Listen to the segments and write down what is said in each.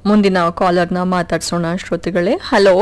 ಮುಂದಿನ ಕಾಲರ್ನ ಮಾತಾಡ್ಸೋಣ ಶ್ರೋತೃಗಳೇ ಹಲೋ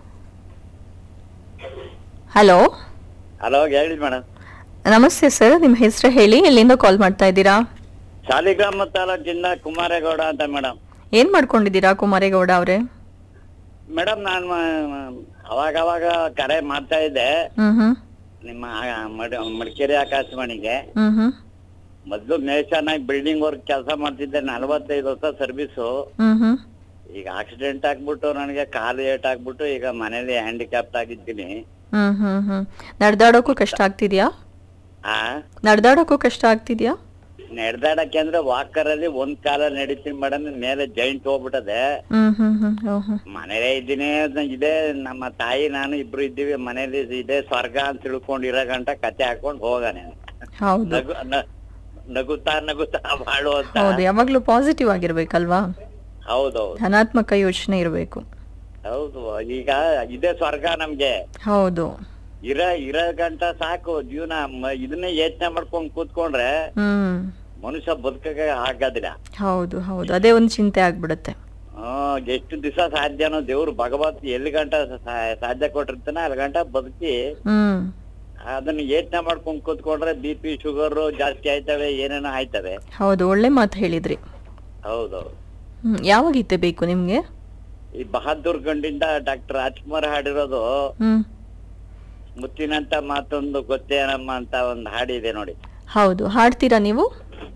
ಹಲೋ ಹಲೋ ಹೇಳಿ ಮೇಡಮ್ ನಮಸ್ತೆ ಸರ್ ನಿಮ್ಮ ಹೆಸರು ಹೇಳಿ ಎಲ್ಲಿಂದ ಕಾಲ್ ಮಾಡ್ತಾ ಇದ್ದೀರಾ ಶಾಲಿಗ್ರಾಮ ತಾಲೂಕಿಂದ ಕುಮಾರೇಗೌಡ ಅಂತ ಮೇಡಮ್ ಏನ್ ಮಾಡ್ಕೊಂಡಿದ್ದೀರಾ ಕುಮಾರೇಗೌಡ ಅವರೇ ಮೇಡಮ್ ನಾನು ಅವಾಗ ಅವಾಗ ಕರೆ ಮಾಡ್ತಾ ಇದ್ದೆ ಹ್ಮ್ ಹ್ಮ್ ನಿಮ್ಮ ಆ, ಮಡ್- ಮಡಿಕೇರಿ ಆಕಾಶವಾಣಿಗೆ ಹ್ಮ್ ಹ್ಮ್ ಮೊದ್ಲು ಮೇಷನಾಗಿ ಬಿಲ್ಡಿಂಗ್ ವರ್ಕ್ ಕೆಲಸ ಮಾಡ್ತಿದ್ದೆ ನಲವತ್ತೈದು ವರ್ಷ ಸರ್ವಿಸು ಹ್ಮ್ ಹ್ಮ್ ಈಗ ಆಕ್ಸಿಡೆಂಟ್ ಆಗ್ಬಿಟ್ಟು ನನಗೆ ಕಾಲು ಏಟ್ ಆಗ್ಬಿಟ್ಟು ಈಗ ಮನೇಲಿ ಹ್ಯಾಂಡಿಕ್ಯಾಪ್ಟ್ ಆಗಿದ್ದೀನಿ ಹ್ಮ್ ಹ್ಮ್ ಹ್ಮ್ ನಡೆದಾಡೋಕ್ಕೂ ಕಷ್ಟ ಆಗ್ತಿದ್ಯಾ ಆ ನಡೆದಾಡೋಕ್ಕೂ ಕಷ್ಟ ಆಗ್ತಿದ್ಯಾ ನಡೆದಾಡಕ್ಕೆ ಅಂದ್ರೆ ವಾಕರ್ ಅಲ್ಲಿ ಒಂದ್ ಕಾಲ ನಡೀತೀನಿ ಮೇಡಮ್ ಮೇಲೆ ಜೈಂಟ್ ಹೋಗ್ಬಿಟ್ಟದೆ ಹ್ಮ್ ಹ್ಮ್ ಹ್ಮ್ ಓ, ಹ್ಮ್ ಮನೇಲೇ ಇದ್ದೀನಿ ಅದ್ನ ಇದೆ ನಮ್ಮ ತಾಯಿ ನಾನು ಇಬ್ರು ಇದ್ದೀವಿ ಮನೇಲಿ ಇದೆ ಸ್ವರ್ಗ ಅಂತ ತಿಳ್ಕೊಂಡಿರೋ ಗಂಟ ಕತೆ ಹಾಕೊಂಡ್ ಹೋಗಾನೆ ಹೌದು ನಗು ನ- ನಗುತ್ತಾ ನಗುತ್ತಾ ಬಾಳು ಅಂತ ಹೌದು ಯಾವಾಗ್ಲೂ ಪಾಸಿಟಿವ್ ಆಗಿರ್ಬೇಕಲ್ವಾ ಹೌದೌದು ಧನಾತ್ಮಕ ಯೋಚನೆ ಇರಬೇಕು ಹೌದು ಈಗ ಇದೇ ಸ್ವರ್ಗ ನಮ್ಗೆ ಹೌದು ಇರ ಇರ ಗಂಟ ಸಾಕು ಜೀವನ ಮ- ಇದನ್ನೇ ಯೋಚನೆ ಮಾಡ್ಕೊಂಡ್ ಕೂತ್ಕೊಂಡ್ರೆ ಹ್ಮ್ ಮನುಷ್ಯ ಬದುಕಕ್ಕೆ ಆಗೋದಿಲ್ಲ ಹೌದು ಹೌದು ಅದೇ ಒಂದು ಚಿಂತೆ ಆಗ್ಬಿಡುತ್ತೆ ಹ್ಮ್ ಎಷ್ಟು ದಿವಸ ಸಾಧ್ಯನೋ ದೇವ್ರು ಭಗವತ್ ಎಲ್ಲಿ ಗಂಟ ಸಾ- ಸಾಧ್ಯ ಕೊಟ್ಟಿರ್ತಾನೆ ಅಲ್ಲಿ ಗಂಟ ಬದುಕಿ ಹ್ಮ್ ಅದನ್ನ ಯೋಚನೆ ಮಾಡ್ಕೊಂಡ್ ಕೂತ್ಕೊಂಡ್ರೆ ಬಿ ಪಿ ಶುಗರ್ ಜಾಸ್ತಿ ಆಯ್ತವೆ ಏನೇನೋ ಆಯ್ತವೆ ಹೌದು ಒಳ್ಳೆ ಮಾತು ಹೇಳಿದ್ರಿ ಹೌದೌದು ಹ್ಮ್ ಯಾವ ಗೀತೆ ಬೇಕು ನಿಮ್ಗೆ ಈ ಬಹದ್ದೂರ್ ಗಂಡಿಂದ ಡಾಕ್ಟರ್ ರಾಜ್ಕುಮಾರ್ ಹಾಡಿರೋದು ಹ್ಮ್ ಮುತ್ತಿನಂತ ಮಾತೊಂದು ಗೊತ್ತೇನಮ್ಮ ಅಂತ ಒಂದು ಹಾಡಿದೆ ನೋಡಿ ಹೌದು ಹಾಡ್ತೀರಾ ನೀವು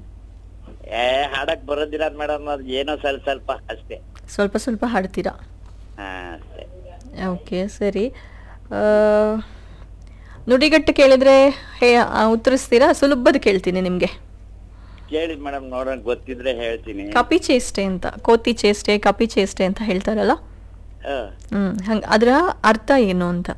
ಏ ಹಾಡಕ್ ಬರೋದಿಲ್ಲ ಮೇಡಮ್ ಅದು ಏನೋ ಸ್ವಲ್ಪ ಸ್ವಲ್ಪ ಅಷ್ಟೇ ಸ್ವಲ್ಪ ಸ್ವಲ್ಪ ಹಾಡ್ತೀರಾ ಹಾ ಅಷ್ಟೇ ಓಕೆ ಸರಿ ಆ, ನುಡಿಗಟ್ಟು ಕೇಳಿದ್ರೆ ಹೇ ಆ, ಉತ್ತರಿಸ್ತೀರಾ ಸುಲಭದ ಕೇಳ್ತೀನಿ ನಿಮಗೆ ಕೇಳಿ ಮೇಡಮ್ ನೋಡೋಣ ಗೊತ್ತಿದ್ರೆ ಹೇಳ್ತೀನಿ ಕಪಿ ಚೇಷ್ಟೆ ಅಂತ ಕೋತಿ ಚೇಷ್ಟೆ ಕಪಿ ಚೇಷ್ಟೆ ಅಂತ ಹೇಳ್ತಾರಲ್ಲ ಹ. ಹ್ಮ್ ಹಂಗ ಅದರ ಅರ್ಥ ಏನು ಅಂತ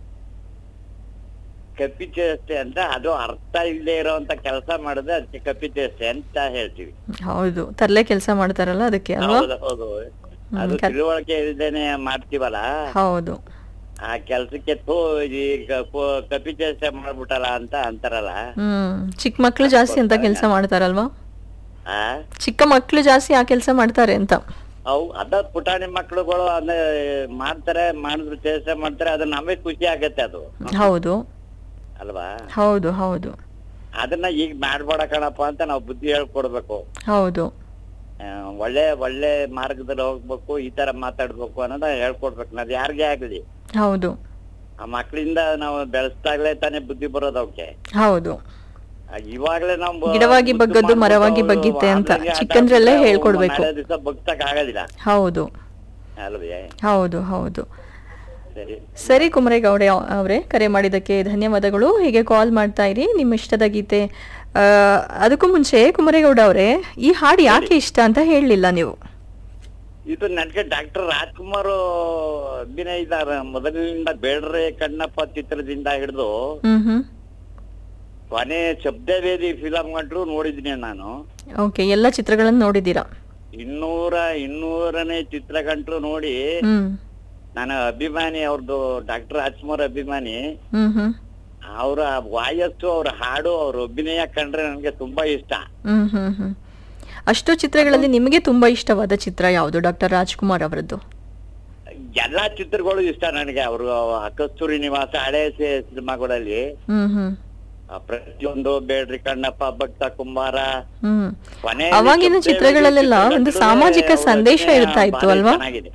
ಕಪ್ಪಿ ಚೇಷ್ಟೆ ಅಂತ ಅದು ಅರ್ಥ ಇಲ್ಲದೆ ಇರೋಂತ ಕೆಲಸ ಮಾಡಿದ್ರೆ ಅದಕ್ಕೆ ಕಪ್ಪಿ ಚೇಷ್ಟೆ ಅಂತ ಹೇಳ್ತೀವಿ ಹೌದು ತರ್ಲೆ ಕೆಲಸ ಮಾಡ್ತಾರಲ್ಲ ಅದಕ್ಕೆ ಅಲ್ವಾ ಹೌದು ಹೌದು ಅದು ಕರೆ. ತಿಳುವಳಿಕೆ ಇಲ್ದೇನೆ ಮಾಡ್ತೀವಲ್ಲ ಹೌದು ಆ ಕೆಲ್ಸಕ್ಕೆ ಥೂ ಈಗ ಕೊ- ಕಪಿ ಚೇಷ್ಟೆ ಮಾಡ್ಬಿಟ್ಟಲ್ಲ ಅಂತ ಅಂತಾರಲ್ಲ ಹ್ಮ್ ಚಿಕ್ಕ ಮಕ್ಳು ಜಾಸ್ತಿ ಅಂತ ಕೆಲಸ ಮಾಡ್ತಾರಲ್ವಾ ಆ ಚಿಕ್ಕ ಮಕ್ಳು ಜಾಸ್ತಿ ಆ ಕೆಲಸ ಮಾಡ್ತಾರೆ ಅಂತ ಅವು ಅದ ಪುಟಾಣಿ ಮಕ್ಳುಗಳು ಅಂದ್ರೆ ಮಾಡ್ತಾರೆ ಮಾಡಿದ್ರು ಚೇಷ್ಟೆ ಮಾಡ್ತಾರೆ ಅದು ನಮಗೆ ಖುಷಿ ಆಗತ್ತೆ ಅದು ಹೌದು ಅಲ್ವಾ ಹೌದು ಹೌದು ಅದನ್ನ ಈಗ ಮಾಡ್ಬೇಡ ಕಣಪ್ಪ ಅಂತ ನಾವು ಬುದ್ಧಿ ಹೇಳ್ಕೊಡ್ಬೇಕು ಹೌದು ಆ, ಒಳ್ಳೆ ಒಳ್ಳೆ ಮಾರ್ಗದಲ್ಲಿ ಹೋಗ್ಬೇಕು ಈ ತರ ಮಾತಾಡ್ಬೇಕು ಅನ್ನೋದ ಹೇಳ್ಕೊಡ್ಬೇಕು ನಾವ್ ಯಾರಿಗೇ ಆಗ್ಲಿ ಹೌದು ಆ ಮಕ್ಳಿಂದ ನಾವು ಬೆಳೆಸ್ದಾಗ್ಲೇ ತಾನೇ ಬುದ್ಧಿ ಬರೋದು ಅವಕ್ಕೆ ಹೌದು ಇವಾಗ್ಲೇ ನಾವು ಗಿಡವಾಗಿ ಬಗ್ಗದ್ದು ಮರವಾಗಿ ಬಗ್ಗಿತ್ತೆ ಅಂತ ಚಿಕ್ಕಂದ್ರಲ್ಲೇ ಹೇಳ್ಕೊಡ್ಬೇಕು. ದಿವಸ ಬಗ್ಸಕ್ ಆಗೋದಿಲ್ಲ ಹೌದು ಅಲ್ವೇ ಹೌದು ಹೌದು ಸರಿ ಸರಿ ಕುಮರೇಗೌಡ ಅವರೇ ಕರೆ ಮಾಡಿದ್ದಕ್ಕೆ ಧನ್ಯವಾದಗಳು ಹೀಗೆ ಕಾಲ್ ಮಾಡ್ತಾ ಇರಿ ನಿಮ್ಮ ಇಷ್ಟದ ಗೀತೆ ಆ, ಅದಕ್ಕೂ ಮುಂಚೆ ಕುಮರೇಗೌಡ ಅವರೇ ಈ ಹಾಡು ಯಾಕೆ ಇಷ್ಟ ಅಂತ ಹೇಳಲಿಲ್ಲ ನೀವು ಇದು ನನ್ಗೆ ಡಾಕ್ಟರ್ ರಾಜ್ಕುಮಾರ್ ಅಭಿನಯ ಇದಾರ ಮೊದಲಿನಿಂದ ಬೇಡ್ರೆ ಕಣ್ಣಪ್ಪ ಚಿತ್ರದಿಂದ ಹಿಡಿದು ಹ್ಮ್ ಹ್ಮ್ ಕೊನೆ ಶಬ್ದವೇದಿ ಫಿಲಂ ಗಂಟ್ರು ನೋಡಿದ್ದೀನಿ ನಾನು ಓಕೆ ಎಲ್ಲ ಚಿತ್ರಗಳನ್ನು ನೋಡಿದ್ದೀರಾ ಇನ್ನೂರ ಇನ್ನೂರನೇ ಚಿತ್ರಗಂಟ್ರು ನೋಡಿ ಹ್ಮ್ ನಾನು ಅಭಿಮಾನಿ ಅವ್ರದ್ದು ಡಾಕ್ಟರ್ ರಾಜ್ಕುಮಾರ್ ಅಭಿಮಾನಿ ಹ್ಮ್ ಹ್ಮ್ ಅವರ ವಾಯಸ್ಸು ಅವ್ರ ಹಾಡು ಅವ್ರ ಅಭಿನಯ ಕಂಡ್ರೆ ನನಗೆ ತುಂಬಾ ಇಷ್ಟ ಹ್ಮ್ ಹ್ಮ್ ಹ್ಮ್ ಅಷ್ಟು ಚಿತ್ರಗಳಲ್ಲಿ ನಿಮಗೆ ತುಂಬಾ ಇಷ್ಟವಾದ ಚಿತ್ರ ಯಾವುದು ಡಾಕ್ಟರ್ ರಾಜ್ಕುಮಾರ್ ಅವರದ್ದು ಎಲ್ಲಾ ಚಿತ್ರಗಳು ಇಷ್ಟ ನನಗೆ ಅವರು ಕಸ್ತೂರಿ ನಿವಾಸ ಹಳೆ ಸಿ- ಸಿನಿಮಾಗಳಲ್ಲಿ ಹ್ಮ್ ಹ್ಮ್ ಆ ಪ್ರತಿಯೊಂದು ಬೇಡ್ರಿ ಕಣ್ಣಪ್ಪ ಭಕ್ತ ಕುಂಬಾರ ಹ್ಮ್ ಕೊನೆಯಲ್ಲಿ ಅವಾಗಿನ ಶಬ್ದವೇದಿ ಚಿತ್ರಗಳಲ್ಲೆಲ್ಲ ಒಂದು ಚಿತ್ರಗಂಟ್ರು ಸಾಮಾಜಿಕ ಅವ್ರ ಸಂದೇಶ ಅಭಿನಯ ಇರ್ತಾ ಇತ್ತು ಭಾರಿ ಅಲ್ವಾ ಚೆನ್ನಾಗಿದೆ.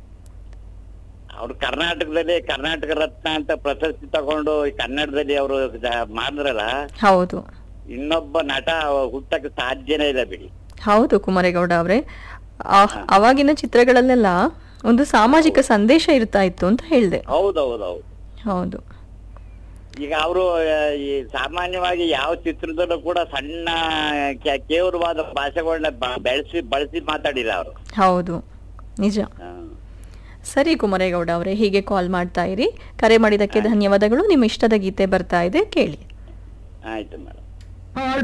ಅವ್ರು ಕರ್ನಾಟಕದಲ್ಲಿ ಕರ್ನಾಟಕ ರತ್ನ ಅಂತ ಪ್ರಶಸ್ತಿ ತಗೊಂಡು ಈ ಕನ್ನಡದಲ್ಲಿ ಅವರು ಮಾಡಿದ್ರಲ್ಲ ಹೌದು ಇನ್ನೊಬ್ಬ ನಟ ಹುಟ್ಟಕ್ಕೆ ಸಾಧ್ಯನೇ ಇಲ್ಲ ಬಿಡಿ ಹೌದು ಕುಮಾರೇಗೌಡ ಅವರೇ ಅವಾಗಿನ ಚಿತ್ರಗಳಲ್ಲೆಲ್ಲ ಒಂದು ಸಾಮಾಜಿಕ ಸಂದೇಶ ಇರ್ತಾ ಇತ್ತು ಅಂತ ಹೇಳಿದೆ ಹೌದೌದೌದು ಹೌದು ಈಗ ಅವರು ಈ ಸಾಮಾನ್ಯವಾಗಿ ಯಾವ ಚಿತ್ರದಲ್ಲೂ ಕೂಡ ಸಣ್ಣ ಕೆ- ಕೇವಲವಾದ ಭಾಷೆಗಳನ್ನ ಬ- ಬೆಳೆಸಿ ಬಳಸಿ ಮಾತಾಡಿಲ್ಲ ಅವರು ಹೌದು ನಿಜ ಸರಿ ಕುಮಾರೇಗೌಡ ಅವರೇ ಹೀಗೆ ಕಾಲ್ ಮಾಡ್ತಾ ಇರಿ ಕರೆ ಮಾಡಿದ್ದಕ್ಕೆ ಧನ್ಯವಾದಗಳು ನಿಮ್ಮ ಇಷ್ಟದ ಗೀತೆ ಬರ್ತಾ ಇದೆ ಕೇಳಿ ಆಯ್ತು ಮೇಡಮ್